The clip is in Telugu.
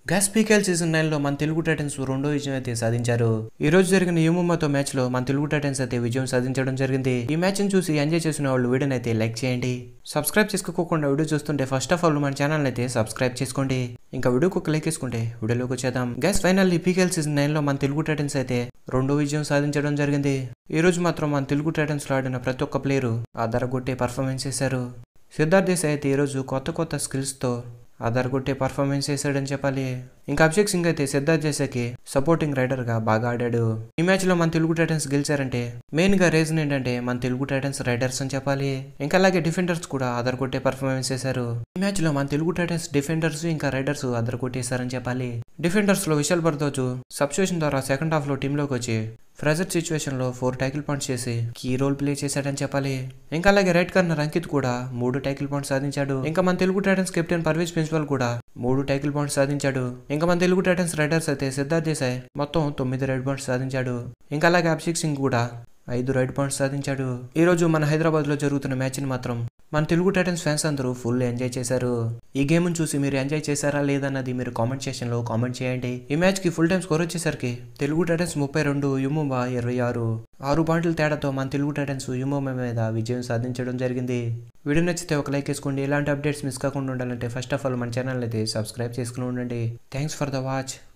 గ్యాస్ పీకేఎల్ సీజన్ నైన్ లో మన తెలుగు టైటన్స్ రెండో విజయం అయితే సాధించారు ఈ రోజు జరిగిన యుముమ్మతో మ్యాచ్ లో మన తెలుగు టైటన్స్ అయితే విజయం సాధించడం జరిగింది ఈ మ్యాచ్ ని చూసి ఎంజాయ్ చేసిన వాళ్ళు వీడియోని అయితే లైక్ చేయండి సబ్స్క్రైబ్ చేసుకోకుండా వీడియో చూస్తుంటే ఫస్ట్ ఆఫ్ ఆల్ మన ఛానల్ అయితే సబ్స్క్రైబ్ చేసుకోండి ఇంకా వీడియోకి ఒక లైక్ వేసుకుంటే వీడియోలోకి వచ్చేద్దాం గ్యాస్ ఫైనల్ పీకేఎల్ సీజన్ నైన్ లో మన తెలుగు టైటన్స్ అయితే రెండో విజయం సాధించడం జరిగింది ఈ రోజు మాత్రం మన తెలుగు టైటన్స్ లో ఆడిన ప్రతి ఒక్క ప్లేయరు ఆధారగొట్టే పర్ఫార్మెన్స్ చేశారు సిద్ధార్థ్ దేశాయ్ అయితే ఈరోజు కొత్త కొత్త స్కిల్స్తో ఆధారగొట్టే పర్ఫార్మెన్స్ చేశాడని చెప్పాలి ఇంకా అభిషేక్ సింగ్ అయితే సిద్ధార్థ్ దేశాయ్కి సపోర్టింగ్ రైడర్ గా బాగా ఆడాడు ఈ మ్యాచ్ లో మన తెలుగు టైటన్స్ గెలిచారంటే మెయిన్ గా రీజన్ ఏంటంటే మన తెలుగు టైటన్స్ రైడర్స్ అని చెప్పాలి ఇంకా అలాగే డిఫెండర్స్ కూడా ఆధారగొట్టే పర్ఫార్మెన్స్ చేశారు ఈ మ్యాచ్ లో మన తెలుగు టైటన్స్ డిఫెండర్స్ ఇంకా రైడర్స్ ఆధారగొట్టేశారని చెప్పాలి డిఫెండర్స్ లో విశాల్ భరద్వాజ్ సబ్స్టిట్యూషన్ ద్వారా సెకండ్ హాఫ్ లో టీంలోకి వచ్చి ప్రెజర్ సిచ్యువేషన్ లో ఫోర్ టైకిల్ పాయింట్స్ చేసి కీ రోల్ ప్లే చేశాడని చెప్పాలి ఇంకా అలాగే రైట్ కార్నర్ అంకిత్ కూడా మూడు టైకిల్ పాయింట్స్ సాధించాడు ఇంకా మన తెలుగు టైటన్స్ కెప్టెన్ పర్వేజ్ ప్రిన్సిపల్ కూడా మూడు టైకిల్ పాయింట్స్ సాధించాడు ఇంకా మన తెలుగు టైటన్స్ రైడర్స్ అయితే సిద్ధార్థ్ దేశాయ్ మొత్తం తొమ్మిది రైడ్ పాయింట్స్ సాధించాడు ఇంకా అలాగే అభిషేక్ సింగ్ కూడా ఐదు రైడ్ పాయింట్స్ సాధించాడు ఈ రోజు మన హైదరాబాద్ లో జరుగుతున్న మ్యాచ్ ని మాత్రం మన తెలుగు టైటన్స్ ఫ్యాన్స్ అందరూ ఫుల్ ఎంజాయ్ చేశారు ఈ గేమ్ చూసి మీరు ఎంజాయ్ చేశారా లేదన్నది మీరు కామెంట్ సెక్షన్ లో కామెంట్ చేయండి ఈ మ్యాచ్ కి ఫుల్ టైం స్కోర్ వచ్చేసరికి తెలుగు టైటన్స్ ముప్పై రెండు యుముంబా ఇరవై ఆరు ఆరు పాయింట్ల తేడాతో మన తెలుగు టైటన్స్ యుముంబా మీద విజయం సాధించడం జరిగింది వీడియో నచ్చితే ఒక లైక్ వేసుకోండి ఇలాంటి అప్డేట్స్ మిస్ కాకుండా ఉండాలంటే ఫస్ట్ ఆఫ్ ఆల్ మన ఛానల్ అయితే సబ్స్క్రైబ్ చేసుకుని ఉండండి థ్యాంక్స్ ఫర్ ద వాచ్